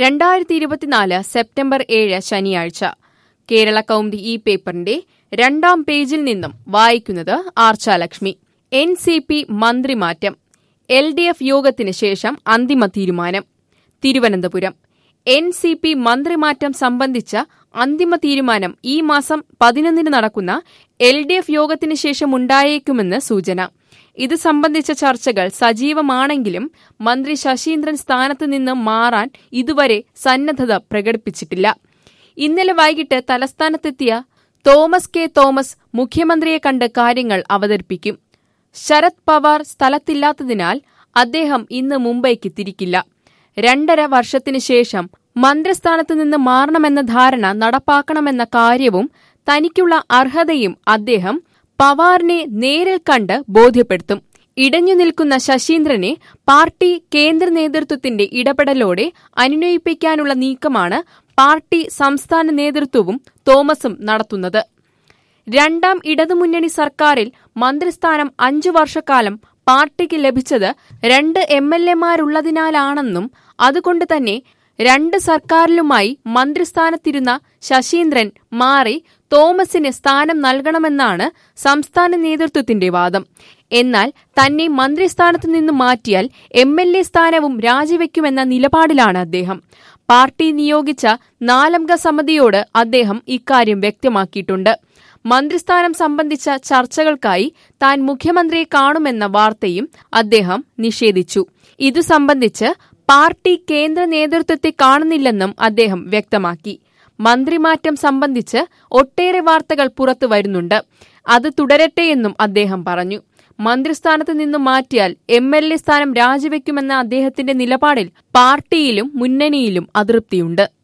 രണ്ടായിരത്തി ഇരുപത്തിനാല് സെപ്റ്റംബർ ഏഴ് ശനിയാഴ്ച കേരള കൗമുദി ഈ പേപ്പറിന്റെ രണ്ടാം പേജിൽ നിന്നും വായിക്കുന്നത് ആർച്ചാലക്ഷ്മി എൻ സി പി മന്ത്രിമാറ്റം എൽ ഡി എഫ് യോഗത്തിന് ശേഷം അന്തിമ തീരുമാനം തിരുവനന്തപുരം എൻ സി പി മന്ത്രിമാറ്റം സംബന്ധിച്ച അന്തിമ തീരുമാനം ഈ മാസം പതിനൊന്നിന് നടക്കുന്ന എൽ ഡി എഫ് യോഗത്തിന് ശേഷം ഉണ്ടായേക്കുമെന്ന് സൂചന ഇത് സംബന്ധിച്ച ചർച്ചകൾ സജീവമാണെങ്കിലും മന്ത്രി ശശീന്ദ്രൻ സ്ഥാനത്ത് നിന്ന് മാറാൻ ഇതുവരെ സന്നദ്ധത പ്രകടിപ്പിച്ചിട്ടില്ല ഇന്നലെ വൈകിട്ട് തലസ്ഥാനത്തെത്തിയ തോമസ് കെ തോമസ് മുഖ്യമന്ത്രിയെ കണ്ട് കാര്യങ്ങൾ അവതരിപ്പിക്കും ശരത് പവാർ സ്ഥലത്തില്ലാത്തതിനാൽ അദ്ദേഹം ഇന്ന് മുംബൈക്ക് തിരിക്കില്ല രണ്ടര വർഷത്തിനു ശേഷം മന്ത്രിസ്ഥാനത്ത് നിന്ന് മാറണമെന്ന ധാരണ നടപ്പാക്കണമെന്ന കാര്യവും തനിക്കുള്ള അർഹതയും അദ്ദേഹം പവാറിനെ നേരിൽ കണ്ട് ബോധ്യപ്പെടുത്തും ഇടഞ്ഞു നിൽക്കുന്ന ശശീന്ദ്രനെ പാർട്ടി കേന്ദ്ര നേതൃത്വത്തിന്റെ ഇടപെടലോടെ അനുനയിപ്പിക്കാനുള്ള നീക്കമാണ് പാർട്ടി സംസ്ഥാന നേതൃത്വവും തോമസും നടത്തുന്നത് രണ്ടാം ഇടതുമുന്നണി സർക്കാരിൽ മന്ത്രിസ്ഥാനം അഞ്ചു വർഷക്കാലം പാർട്ടിക്ക് ലഭിച്ചത് രണ്ട് എം എൽ എമാരുള്ളതിനാലാണെന്നും അതുകൊണ്ട് തന്നെ രണ്ട് സർക്കാരിലുമായി മന്ത്രിസ്ഥാനത്തിരുന്ന ശശീന്ദ്രൻ മാറി തോമസിന് സ്ഥാനം നൽകണമെന്നാണ് സംസ്ഥാന നേതൃത്വത്തിന്റെ വാദം എന്നാൽ തന്നെ മന്ത്രിസ്ഥാനത്ത് നിന്ന് മാറ്റിയാൽ എം എൽ എ സ്ഥാനവും രാജിവെക്കുമെന്ന നിലപാടിലാണ് അദ്ദേഹം പാർട്ടി നിയോഗിച്ച നാലംഗ സമിതിയോട് അദ്ദേഹം ഇക്കാര്യം വ്യക്തമാക്കിയിട്ടുണ്ട് മന്ത്രിസ്ഥാനം സംബന്ധിച്ച ചർച്ചകൾക്കായി താൻ മുഖ്യമന്ത്രിയെ കാണുമെന്ന വാർത്തയും അദ്ദേഹം നിഷേധിച്ചു ഇതു സംബന്ധിച്ച് പാർട്ടി കേന്ദ്ര നേതൃത്വത്തെ കാണുന്നില്ലെന്നും അദ്ദേഹം വ്യക്തമാക്കി മന്ത്രിമാറ്റം സംബന്ധിച്ച് ഒട്ടേറെ വാർത്തകൾ പുറത്തു വരുന്നുണ്ട് അത് തുടരട്ടെയെന്നും അദ്ദേഹം പറഞ്ഞു മന്ത്രിസ്ഥാനത്ത് നിന്ന് മാറ്റിയാൽ എം എൽ എ സ്ഥാനം രാജിവെക്കുമെന്ന അദ്ദേഹത്തിന്റെ നിലപാടിൽ പാർട്ടിയിലും മുന്നണിയിലും അതൃപ്തിയുണ്ട്